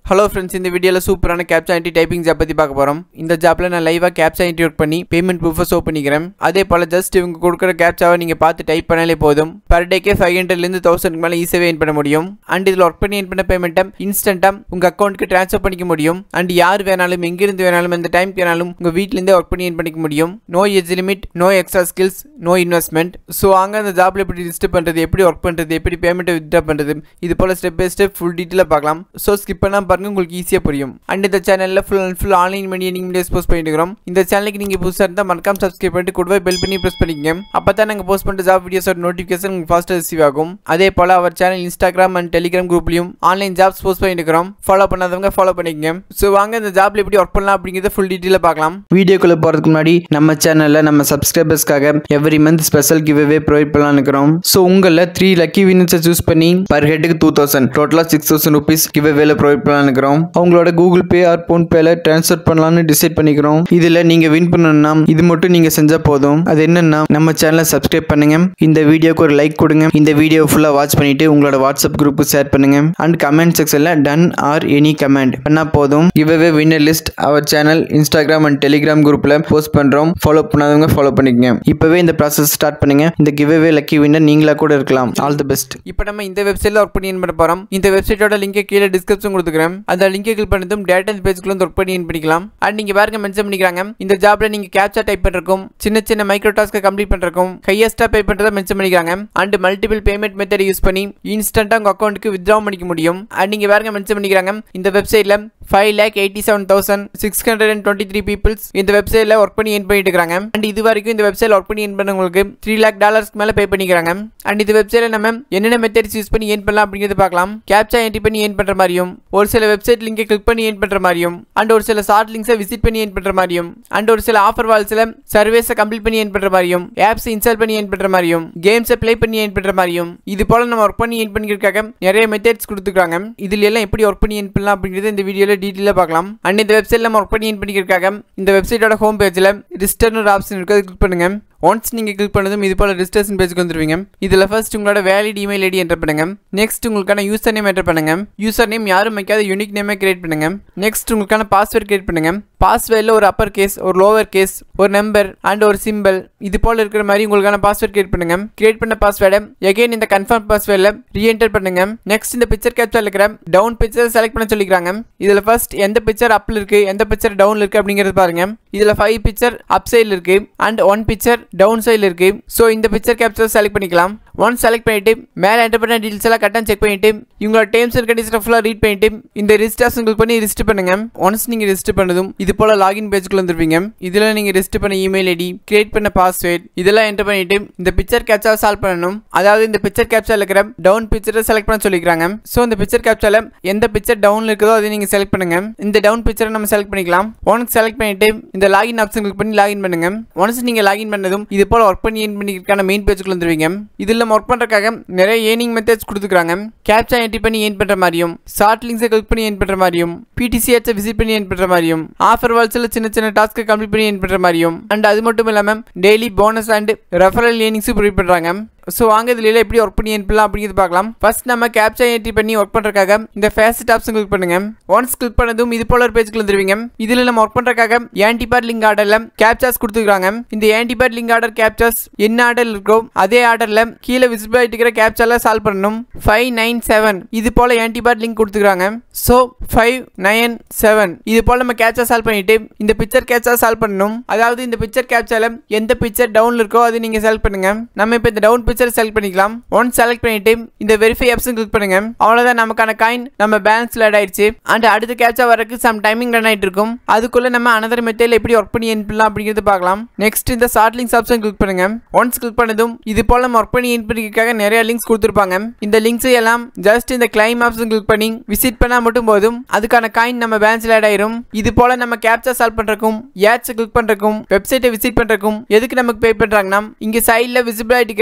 hello friends இந்த வீடியோவில் சூப்பரான கேப்சா என்ட்ரி டைப்பிங் ஜாப் பற்றி பார்க்க போகிறோம் இந்த ஜாப்பில் நான் லைவாக கேப்சா என்ட்ரி ஒர்க் பண்ணி பேமெண்ட் ப்ரூஃபை ஷோ பண்ணிக்கிறேன் அதே போல் ஜஸ்ட் இவங்க கொடுக்குற கேப்சாவை நீங்கள் பார்த்து டைப் பண்ணாலே போதும் பர் டேக்கே ஃபைவ் ஹண்ட்ரட்லேருந்து தௌசண்ட்க்கு மேலே ஈஸியாகவே என் பண்ண முடியும் அண்ட் இதில் ஒர்க் பண்ணி என் பண்ண பேமெண்ட்டை இன்ஸ்டண்ட்டாக உங்கள் அக்கௌண்ட்டுக்கு ட்ரான்ஸ்ஃபர் பண்ணிக்க முடியும் அண்ட் யார் வேணாலும் எங்கிருந்து வேணாலும் எந்த டைம்க்கு வேணாலும் உங்கள் வீட்டிலேருந்தே ஒர்க் பண்ணி என் பண்ணிக்க முடியும் no age limit no extra skills no investment so அங்கே அந்த ஜாப்பில் எப்படி ரிஜிஸ்டர் பண்ணுறது எப்படி ஒர்க் பண்ணுறது எப்படி பேமெண்ட்டை வித்ட்ரா பண்ணுறது இது போல் ஸ்டெப் பை ஸ்டெப் ஃபுல் டீட்டெயிலாக பார்க்கலாம் ஸோ ஸ்கிப் பண்ணாமல் பாருங்க உங்களுக்கு ஈஸியாக புரியும் அண்ட் இந்த சேனலில் full and full online money நீங்கள் வீடியோஸ் போஸ்ட் பண்ணிட்டு இருக்கிறோம் இந்த சேனலுக்கு நீங்கள் புதுசாக இருந்தால் மறக்காம சப்ஸ்கிரைப் பண்ணிட்டு கூடவே பெல் பண்ணி ப்ரெஸ் பண்ணிக்கங்க அப்போ தான் நாங்கள் போஸ்ட் பண்ணுற ஜாப் வீடியோஸோட நோட்டிஃபிகேஷன் உங்களுக்கு ஃபாஸ்ட்டாக ரிசீவ் ஆகும் அதே போல் our channel Instagram and Telegram குரூப்லையும் ஆன்லைன் ஜாப்ஸ் போஸ்ட் பண்ணிட்டு இருக்கிறோம் ஃபாலோ பண்ணாதவங்க ஃபாலோ பண்ணிக்கங்க ஸோ வாங்க இந்த ஜாப்ல எப்படி ஒர்க் பண்ணலாம் அப்படிங்கிறத ஃபுல் டீட்டெயிலாக பார்க்கலாம் வீடியோக்குள்ளே போகிறதுக்கு முன்னாடி நம்ம சேனலில் நம்ம சப்ஸ்கிரைபர்ஸ்க்காக every month special giveaway provide பண்ணலாம் இருக்கிறோம் ஸோ உங்களில் த்ரீ லக்கி வினர்ஸை சூஸ் பண்ணி பர் ஹெட்டுக்கு டூ தௌசண்ட் டோட்டலாக சிக்ஸ் தௌசண்ட் ருபீஸ் கிவ் அவேல ப்ரொவைட் பண்ணலாம் இருக்கிறோம் அவங்களோட கூகுள் பே ஆர் ஃபோன் பேல ட்ரான்ஸ்ஃபர் பண்ணலாம்னு டிசைட் பண்ணிக்கிறோம் இதில் நீங்கள் வின் பண்ணணும்னா இது மட்டும் நீங்கள் செஞ்சால் போதும் அது என்னன்னா நம்ம சேனலை சப்ஸ்கிரைப் பண்ணுங்க இந்த வீடியோக்கு ஒரு லைக் கொடுங்க இந்த வீடியோ ஃபுல்லாக வாட்ச் பண்ணிட்டு உங்களோட வாட்ஸ்அப் குரூப்பு ஷேர் பண்ணுங்க அண்ட் கமெண்ட் செக்ஷனில் டன் ஆர் எனி கமெண்ட் பண்ணால் போதும் giveaway winner list our channel Instagram and டெலிகிராம் குரூப்பில் போஸ்ட் பண்ணுறோம் ஃபாலோ பண்ணாதவங்க ஃபாலோ பண்ணிக்கங்க இப்போவே இந்த ப்ராசஸ் ஸ்டார்ட் பண்ணுங்க இந்த கிவ்அவே லக்கி வின்னர் நீங்களா கூட இருக்கலாம் ஆல் தி பெஸ்ட் இப்போ நம்ம இந்த வெப்சைட்டில் ஒர்க் பண்ணி பண்ண போகிறோம் இந்த வெப்சைட்டோட லிங்கை கீழே டிஸ்கிரிப்ஷன் கொடுத்துக்கிறேன் அந்த லிங்கை கிளிக் பண்ணதும் டேட்டா பேஜ்க்குள்ள வந்து ஒர்க் பண்ணி earn பண்ணிக்கலாம் அண்ட் நீங்கள் பாருங்க மென்ஷன் பண்ணிக்கிறாங்க இந்த ஜாப்ல நீங்கள் கேப்சா டைப் பண்ணுறக்கும் சின்ன சின்ன மைக்ரோ டாஸ்க்கை கம்ப்ளீட் பண்ணுறக்கும் ஹையஸ்ட்டாக பே பண்ணுறதை மென்ஷன் பண்ணிக்கிறாங்க and multiple payment method use பண்ணி இன்ஸ்டன்ட்டாக உங்கள் அக்கௌண்ட்டுக்கு வித்ட்ரா பண்ணிக்க முடியும் அண்ட் நீங்கள் பாருங்க மென்ஷன் பண்ணிக்கிறாங்க இந்த வெப்சைட்டில் five lakh eighty seven thousand six hundred and twenty three peoples இந்த வெப்சைட்டில் ஒர்க் பண்ணி என் பண்ணிட்டு இருக்காங்க அண்ட் இது வரைக்கும் இந்த வெப்சைட்டில் ஒர்க் பண்ணி என் பண்ணவங்களுக்கு த்ரீ லேக் டாலர்ஸ்க்கு மேலே பே பண்ணிக்கிறாங்க அண்ட் இந்த வெப்சைட்டில் நம்ம என்னென்ன மெத்தட்ஸ் யூஸ் பண்ணி ஏன் பண்ணலாம் அப்படிங்கிறது பார்க்கலாம் கேப்சா என்ட்ரி பண்ணி ஏன் பண்ணுற மாதிரியும் ஒரு சில வெப்சைட் லிங்கை கிளிக் பண்ணி ஏன் பண்ணுற மாதிரியும் அண்ட் ஒரு சில ஷார்ட் லிங்க்ஸை விசிட் பண்ணி ஏன் பண்ணுற மாதிரியும் அண்ட் ஒரு சில ஆஃபர் வால்ஸில் சர்வீஸை கம்ப்ளீட் பண்ணி ஏன் பண்ணுற மாதிரியும் ஆப்ஸ் இன்ஸ்டால் பண்ணி ஏன் பண்ணுற மாதிரியும் கேம்ஸை ப்ளே பண்ணி ஏன் பண்ணுற மாதிரியும் இது போல் நம்ம ஒர்க் பண்ணி ஏன் பண்ணிக்கிறதுக்காக நிறைய மெத்தட்ஸ் கொடுத்துருக்காங்க இதில் எல்லாம் எப்படி ஒர்க் பண்ணி ஏன் பண்ணலாம் அப்படிங்கிறது இந்த வீடியோவில் டீட்டெயிலாக பார்க்கலாம் அண்ட் இந்த வெப்சைட்டில் நம்ம ஒர்க் பண்ணி ஏன் பண்ணிக்கிறதுக்காக இந்த வெப்சைட்டோட ஹோம் பேஜில் ரிஜிஸ்டர்னு ஒரு ஆப்ஷன் இருக்குது அதை கிளிக் பண்ணுங்க ஒன்ஸ் நீங்கள் கிளிக் பண்ணதும் இது போல் ரிஜிஸ்ட்ரேஷன் பேஜுக்கு வந்துருவீங்க இதில் ஃபர்ஸ்ட் உங்களோட வேலிட் இமெயில் ஐடி என்டர் பண்ணுங்க நெக்ஸ்ட் உங்களுக்கான யூசர் நேம் என்டர் பண்ணுங்க யூசர் நேம் யாரும் வைக்காத யூனிக் நேமே கிரியேட் பண்ணுங்க நெக்ஸ்ட் உங்களுக்கான பாஸ்வேர்ட் கிரியேட் பண்ணுங்க பாஸ்வேர்டில் ஒரு அப்பர் கேஸ் ஒரு லோவர் கேஸ் ஒரு நம்பர் அண்ட் ஒரு சிம்பிள் இது போல் இருக்கிற மாதிரி உங்களுக்கான பாஸ்வேர்ட் கிரியேட் பண்ணுங்க கிரியேட் பண்ண பாஸ்வேர்டை எகைன் இந்த கன்ஃபார்ம் பாஸ்வேர்டில் ரீஎன்டர் பண்ணுங்க நெக்ஸ்ட் இந்த பிக்சர் கேப்சர் இருக்கிற டவுன் பிக்சர் செலக்ட் பண்ண சொல்லிக்கிறாங்க இதில் ஃபர்ஸ்ட் எந்த பிக்சர் அப்பில் இருக்கு எந்த பிக்சர் டவுன் இருக்கு அப்படிங்கிறது பாருங்க இதில் ஃபைவ் பிக்சர் அப் சைடில் இருக்கு அண்ட் ஒன் பிக்சர் டவுன் சைடில் இருக்கு ஸோ இந்த பிக்சர் கேப்சர் செலக்ட் பண்ணிக்கலாம் ஒன் செலக்ட் பண்ணிட்டு மேலே என்டர் பண்ண டீல்ஸ் எல்லாம் கரெக்டாக செக் பண்ணிட்டு இவங்களோட டேர்ம்ஸ் அண்ட் கண்டிஷன் ஃபுல்லாக ரீட் பண்ணிட்டு இந்த ரிஜிஸ்டர்ஸ் கிளிக் பண்ணி ரிஜிஸ்டர் பண்ணுங்க ஒன்ஸ் நீங்கள் ரிஜிஸ்டர் பண்ணதும் இது போல லாகின் பேஜுக்குள்ள வந்துருவீங்க இதில் நீங்கள் ரிஜிஸ்டர் பண்ண இமெயில் ஐடி கிரியேட் பண்ண பாஸ்வேர்ட் இதெல்லாம் என்டர் பண்ணிட்டு இந்த பிக்சர் கேப்சா சால்வ் பண்ணணும் அதாவது இந்த பிக்சர் கேப்சால இருக்கிற டவுன் பிக்சரை செலக்ட் பண்ண சொல்லிக்கிறாங்க ஸோ இந்த பிக்சர் கேப்சால எந்த பிக்சர் டவுன்ல இருக்குதோ அதை நீங்கள் செலக்ட் பண்ணுங்க இந்த டவுன் பிக்சரை நம்ம செலக்ட் பண்ணிக்கலாம் ஒன்ஸ் செலக்ட் பண்ணிட்டு இந்த லாகின் ஆப்ஷன் கிளிக் பண்ணி லாகின் பண்ணுங்க ஒன்ஸ் நீங்க லாகின் பண்ணதும் இது போல ஒர்க் பண்ணி ஏன் பண்ணிக்கிறதுக்கான மெயின் பேஜுக்குள்ள வந்துருவீங்க இதில் நம்ம ஒர்க் பண்ணுறதுக்காக நிறைய ஏர்னிங் மெத்தட்ஸ் கொடுத்துருக்காங்க கேப்சா என்ட்ரி பண்ணி ஏன் பண்ணுற மாதிரியும் ஷார்ட் லிங்க்ஸை கிளிக் பண்ணி ஏன் பண்ணுற மாதிரியும் பிடிசிஹெச்சை விசிட் பண்ணி ஏன் பண்ணுற மாதிரியும் ஆஃபர் வால்ஸில் சின்ன சின்ன டாஸ்க்கை கம்ப்ளீட் பண்ணி ஏன் பண்ணுற மாதிரியும் அண்ட் அது மட்டும் இல்லாமல் டெய்லி போனஸ் அண்ட் ரெஃபரல் ஏர்னிங்ஸும் ப்ரொவைட் பண்ணுறாங்க ஸோ வாங்க இதில் எப்படி ஒர்க் பண்ணி அனுப்பலாம் அப்படிங்கிறது பார்க்கலாம் ஃபர்ஸ்ட் நம்ம கேப்சா என்ட்ரி பண்ணி ஒர்க் பண்ணுறதுக்காக இந்த ஃபேஸ்ட் ஆப்ஷன் கிளிக் பண்ணுங்க ஒன்ஸ் கிளிக் பண்ணதும் இது போல ஒரு பேஜ்க்கு வந்துருவீங்க இதில் நம்ம ஒர்க் பண்ணுறதுக்காக ஆன்டிபேட் லிங்க் ஆர்டரில் கேப்சாஸ் கொடுத்துருக்காங்க இந்த ஆன்டிபேட் லிங்க் ஆர்டர் கேப்சாஸ் என்ன ஆர்டர் இருக்கோ அதே ஆர்டரில் கீழே விசிபிள் ஆகிட்டு இருக்கிற கேப்சால சால்வ் பண்ணணும் ஃபைவ் நைன் செவன் இது போல ஆன்டிபேட் லிங்க் கொடுத்துருக்காங்க ஸோ ஃபைவ் நைன் செவன் இது போல நம்ம கேப்சா சால்வ் பண்ணிட்டு இந்த பிக்சர் கேப்சா சால்வ் பண்ணணும் அதாவது இந்த பிக்சர் கேப்சால எந்த பிக்சர் டவுன்ல இருக்கோ அதை நீங்க செலக்ட் பண்ணுங்க நம்ம இப்போ இந்த டவுன் பிக்சர் செலக்ட் பண்ணிக்கலாம் ஒன் செலக்ட் பண்ணிட்டு இந்த வெரிஃபை ஆப்ஷன் கிளிக் பண்ணுங்க அவ்வளவுதான் நமக்கான காயின் நம்ம பேலன்ஸ்ல ஆட் ஆயிடுச்சு அண்ட் அடுத்த கேப்சா வரக்கு சம் டைமிங் ரன் ஆயிட்டு இருக்கும் அதுக்குள்ள நம்ம அனதர் மெத்தேட்ல எப்படி ஒர்க் பண்ணி அனுப்பலாம் அப்படிங்கிறது பார்க்கலாம் நெக்ஸ்ட் இந்த ஷார்ட் லிங்க்ஸ் ஆப்ஷன் கிளிக் பண்ணுங்க ஒன்ஸ் கிளிக் பண்ணதும் இது போல நம்ம ஒர்க் பண்ணி அனுப்பிக்கிறதுக்காக நிறைய லிங்க்ஸ் கொடுத்துருப்பாங்க இந்த லிங்க்ஸ் எல்லாம் ஜஸ்ட் இந்த கிளைம் ஆப்ஷன் கிளிக் பண்ணி விசிட் பண்ணா மட்டும் போதும் அதுக்கான காயின் நம்ம பேலன்ஸ்ல ஆட் ஆயிரும் இது போல நம்ம கேப்சா சால்வ் பண்றதுக்கும் ஏட்ஸ் கிளிக் பண்றதுக்கும் வெப்சைட்டை விசிட் பண்றதுக்கும் எதுக்கு நமக்கு பே பண்றாங்கன்னா இங்க சைட்ல விசிபிள் ஆயிட்டு இருக்கிற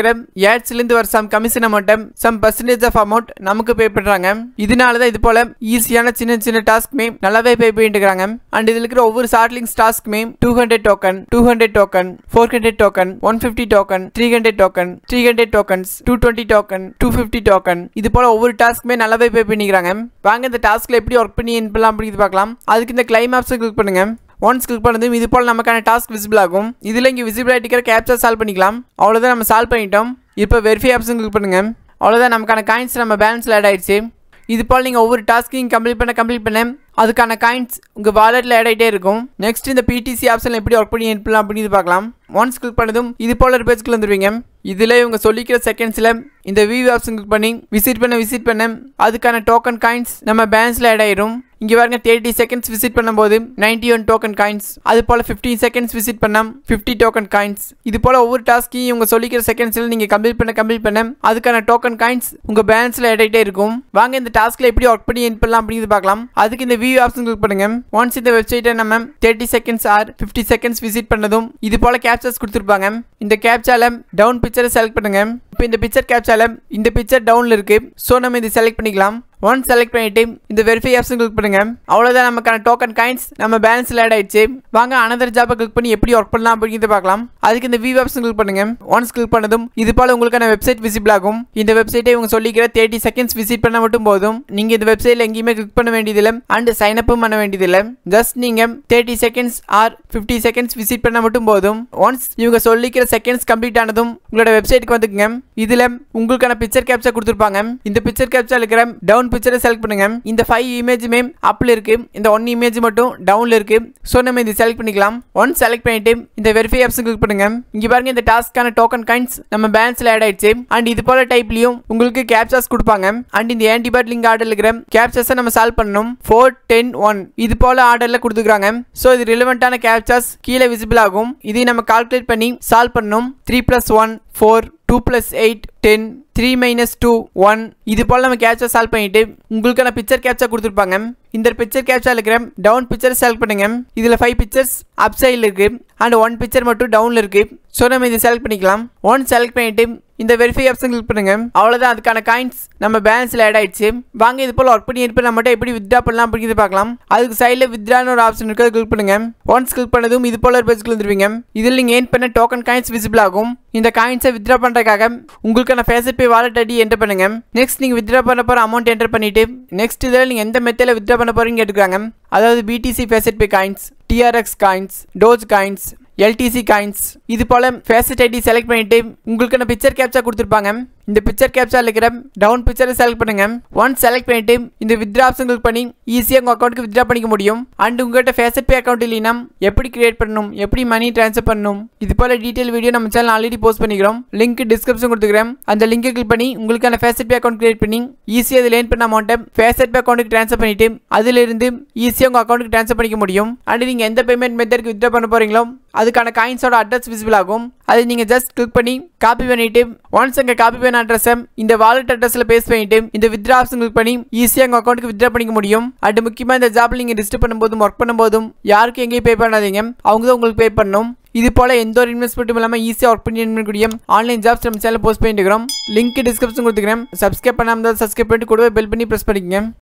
ஏட்ஸ்லேருந்து வர சம் கமிஷன் அமௌண்ட்டை சம் பர்சன்டேஜ் ஆஃப் அமௌண்ட் நமக்கு பே பண்ணுறாங்க இதனால தான் இது போல ஈஸியான சின்ன சின்ன டாஸ்க்குமே நல்லாவே பே பண்ணிட்டு இருக்காங்க அண்ட் இதில் இருக்கிற ஒவ்வொரு ஷார்ட்லிங்ஸ் டாஸ்க்குமே two hundred token two hundred token four hundred token one fifty token three hundred token three hundred tokens two twenty token two fifty token இது போல ஒவ்வொரு டாஸ்க்குமே நல்லாவே பே பண்ணிக்கிறாங்க வாங்க இந்த டாஸ்க்ல எப்படி ஒர்க் பண்ணி என்பலாம் அப்படின்னு பார்க்கலாம் அதுக்கு இந்த கிளைம் ஆப்ஸை கிளிக் பண்ணுங்க ஒன்ஸ் கிளிக் பண்ணதும் இது போல் நமக்கான டாஸ்க் விசிபிள் ஆகும் இதில் இங்கே விசிபிளாக கேப்சர் சால்வ் பண்ணிக்கலாம் அவ்வளோதான் நம்ம சால்வ் பண்ணிட்டோம் இப்போ வெரிஃபை ஆப்ஷன் கிளிக் பண்ணுங்க அவ்வளோதான் நமக்கான காயின்ஸ் நம்ம பேலன்ஸில் ஆட் ஆயிடுச்சு இது போல் நீங்கள் ஒவ்வொரு டாஸ்க்கையும் கம்ப்ளீட் பண்ண கம்ப்ளீட் பண்ண அதுக்கான காயின்ஸ் உங்கள் வாலெட்டில் ஆட் ஆகிட்டே இருக்கும் நெக்ஸ்ட் இந்த பிடிசி ஆப்ஷனில் எப்படி ஒர்க் பண்ணி அனுப்பலாம் அப்படின்னு பார்க்கலாம் ஒன்ஸ் கிளிக் பண்ணதும் இது போல ஒரு பேஜ்க்குள்ள வந்துருவீங்க இதில் இவங்க சொல்லிக்கிற செகண்ட்ஸில் இந்த வியூ ஆப்ஷன் கிளிக் பண்ணி விசிட் பண்ண விசிட் பண்ண அதுக்கான டோக்கன் காயின்ஸ் நம்ம பேலன்ஸில் ஆட் ஆயிரும் இங்கே பாருங்க தேர்ட்டி செகண்ட்ஸ் விசிட் பண்ணும்போது நைன்டி ஒன் டோக்கன் காயின்ஸ் அது போல் ஃபிஃப்டீன் செகண்ட்ஸ் விசிட் பண்ணால் ஃபிஃப்டி டோக்கன் காயின்ஸ் இது போல் ஒவ்வொரு டாஸ்க்கையும் இவங்க சொல்லிக்கிற செகண்ட்ஸில் நீங்கள் கம்ப்ளீட் பண்ண கம்ப்ளீட் பண்ண அதுக்கான டோக்கன் காயின்ஸ் உங்கள் பேலன்ஸில் ஆட் ஆகிட்டே இருக்கும் வாங்க இந்த டாஸ்க்கில் எப்படி ஒர்க் பண்ணி என் பண்ணலாம் அப்படின்னு பார்க்கலாம் அதுக்கு இந்த வியூ ஆப்ஷன் கிளிக் பண்ணுங்க ஒன்ஸ் இந்த வெப்சைட்டை நம்ம thirty seconds or fifty seconds visit பண்ணதும் இது போல் கேப்சர்ஸ் கொடுத்துருப்பாங்க இந்த கேப்சால டவுன் பிக்சரை செலக்ட் பண்ணுங்க இப்போ இந்த பிக்சர் கேப்சால இந்த பிக்சர் டவுனில் இருக்கு ஸோ நம்ம இதை செலக்ட் பண்ணிக்கலாம் ஒன்ஸ் செலக்ட் பண்ணிட்டு இந்த வெரிஃபை ஆப்ஷன் கிளிக் பண்ணுங்க அவ்வளோதான் நமக்கான டோக்கன் காயின்ஸ் நம்ம பேலன்ஸில் ஆட் ஆயிடுச்சு வாங்க அனதர் ஜாப்பை கிளிக் பண்ணி எப்படி ஒர்க் பண்ணலாம் அப்படிங்கிறத பார்க்கலாம் அதுக்கு இந்த வியூ ஆப்ஷன் கிளிக் பண்ணுங்க ஒன்ஸ் கிளிக் பண்ணதும் இது போல உங்களுக்கான வெப்சைட் விசிபிள் ஆகும் இந்த வெப்சைட்டை இவங்க சொல்லிக்கிற தேர்ட்டி செகண்ட்ஸ் விசிட் பண்ண மட்டும் போதும் நீங்க இந்த வெப்சைட்ல எங்கேயுமே கிளிக் பண்ண வேண்டியதில்லை அண்ட் சைன் அப்பும் பண்ண வேண்டியதில்லை ஜஸ்ட் நீங்க thirty seconds or fifty seconds visit பண்ண மட்டும் போதும் ஒன்ஸ் இவங்க சொல்லிக்கிற செகண்ட்ஸ் கம்ப்ளீட் ஆனதும் உங்களோட வெப்சைட்டுக்கு வந்துக்குங்க இதுல உங்களுக்கான பிக்சர் கேப்சர் கொடுத்துருப்பாங்க இந்த பிக்சர் கேப்சர் இருக்கிற டவுன் பிக்சரை செலக்ட் பண்ணுங்க இந்த ஃபைவ் இமேஜுமே அப்ல இருக்கு இந்த ஒன் இமேஜ் மட்டும் டவுன்ல இருக்கு ஸோ நம்ம இதை செலக்ட் பண்ணிக்கலாம் ஒன் செலக்ட் பண்ணிட்டு இந்த வெரிஃபை ஆப்ஷன் கிளிக் பண்ணுங்க இங்க பாருங்க இந்த டாஸ்க்கான டோக்கன் காயின்ஸ் நம்ம பேலன்ஸ்ல ஆட் ஆயிடுச்சு அண்ட் இது போல டைப்லயும் உங்களுக்கு கேப்சர்ஸ் கொடுப்பாங்க அண்ட் இந்த ஆன்டிபயோட் லிங்க் ஆர்டர் இருக்கிற கேப்சர்ஸை நம்ம சால்வ் பண்ணணும் ஃபோர் டென் ஒன் இது போல ஆர்டர்ல கொடுத்துருக்காங்க ஸோ இது ரிலவெண்ட்டான கேப்சர்ஸ் கீழே விசிபிள் ஆகும் இதை நம்ம கால்குலேட் பண்ணி சால்வ் பண்ணணும் three plus one four two plus eight ten three minus two one இது போல் நம்ம கேப்சர் சால்வ் பண்ணிட்டு உங்களுக்கான பிக்சர் கேப்சர் கொடுத்துருப்பாங்க இந்த பிக்சர் கேப்சர் இருக்கிற டவுன் பிக்சர் செலக்ட் பண்ணுங்க இதில் ஃபைவ் பிக்சர்ஸ் அப் சைடில் இருக்கு அண்ட் ஒன் பிக்சர் மட்டும் டவுனில் இருக்கு ஸோ நம்ம இதை செலக்ட் பண்ணிக்கலாம் ஒன் செலக்ட் பண்ணிட்டு இந்த வெரிஃபை ஆப்ஷன் கிளிக் பண்ணுங்க அவ்வளோதான் அதுக்கான காயின்ஸ் நம்ம பேலன்ஸில் ஆட் ஆயிடுச்சு வாங்க இது போல் ஒர்க் பண்ணி இருப்பேன் நம்ம மட்டும் எப்படி வித்ரா பண்ணலாம் அப்படிங்கிறது பார்க்கலாம் அதுக்கு சைடில் வித்ரான்னு ஒரு ஆப்ஷன் இருக்கு கிளிக் பண்ணுங்க ஒன்ஸ் கிளிக் பண்ணதும் இது போல ஒரு பேஜ்க்கு வந்துருவீங்க இதில் நீங்கள் ஏன் பண்ண டோக்கன் காயின்ஸ் விசிபிள் ஆகும் இந்த காயின்ஸை வித்ரா பண்ணுறதுக்காக உங்களுக்கான faucet pay wallet ID enter பண்ணுங்க நெக்ஸ்ட் நீங்கள் வித்ரா பண்ண போகிற அமௌண்ட் என்டர் பண்ணிட்டு நெக்ஸ்ட் இதில் நீங்கள் எந்த மெத்தடில் வித்ரா பண்ண போறீங்க கேட்டுக்கிறாங்க அதாவது BTC faucet pay coins TRX coins doge coins LTC coins இது போல ஃபேஸட் ஐடி செலக்ட் பண்ணிட்டு உங்களுக்கான பிக்சர் கேப்சர் கொடுத்துருப்பாங்க இந்த பிக்சர் கேப்சர் இருக்கிற டவுன் பிக்சரை செலக்ட் பண்ணுங்க ஒன்ஸ் செலக்ட் பண்ணிட்டு இந்த வித்ரா ஆப்ஷன் கிளிக் பண்ணி ஈஸியாக உங்கள் அக்கௌண்ட்டுக்கு வித்ரா பண்ணிக்க முடியும் அண்ட் உங்கள்கிட்ட ஃபேஸட் பே அக்கௌண்ட் இல்லைனா எப்படி கிரியேட் பண்ணணும் எப்படி மணி ட்ரான்ஸ்ஃபர் பண்ணணும் இது போல டீட்டெயில் வீடியோ நம்ம சேனல் ஆல்ரெடி போஸ்ட் பண்ணிக்கிறோம் லிங்க் டிஸ்கிரிப்ஷன் கொடுத்துக்கிறேன் அந்த லிங்கை கிளிக் பண்ணி உங்களுக்கான ஃபேஸட் பே அக்கௌண்ட் கிரியேட் பண்ணி ஈஸியாக அதில் லேன் பண்ண அமௌண்ட்டை ஃபேஸட் பே அக்கௌண்ட்டுக்கு ட்ரான்ஸ்ஃபர் பண்ணிட்டு அதிலிருந்து ஈஸியாக உங்கள் அக்கௌண்ட்டுக்கு ட்ரான்ஸ்ஃபர் பண்ணிக்க முடியும் அண்ட் நீங்கள் எந்த பேமெண்ட் மெத்தடுக்கு வித்ரா பண்ண போறீங்களோ அதுக்கான காயின்ஸோட அட்ரஸ் விசிபிள் ஆகும் அதை நீங்கள் ஜஸ்ட் கிளிக் பண்ணி காப்பி பண்ணிட்டு ஒன்ஸ் அங்கே காப்பி பண்ண அட்ரஸை இந்த வாலெட் அட்ரஸில் பேஸ்ட் பண்ணிட்டு இந்த வித்ரா ஆப்ஷன் கிளிக் பண்ணி ஈஸியாக உங்கள் அக்கௌண்ட்டுக்கு வித்ரா பண்ணிக்க முடியும் அண்ட் முக்கியமாக இந்த ஜாப்ல நீங்கள் ரிஜிஸ்டர் பண்ணும்போதும் ஒர்க் பண்ணும்போதும் யாருக்கும் எங்கேயும் பே பண்ணாதீங்க அவங்க தான் உங்களுக்கு பே பண்ணணும் இது போல எந்த ஒரு இன்வெஸ்ட்மெண்ட்டும் இல்லாமல் ஈஸியாக ஒர்க் பண்ணி பண்ணக்கூடிய ஆன்லைன் ஜாப்ஸ் நம்ம சேனல் போஸ்ட் பண்ணிட்டு இருக்கிறோம் லிங்க் டிஸ்கிரிப்ஷன் கொடுத்துக்கிறேன் சப்ஸ்கிரைப் பண்ணாமல் சப்ஸ்கிரைப் பண்ணிட்டு கூடவே பெல் பண்ணி ப்ரெஸ் பண்ணிக்கங்க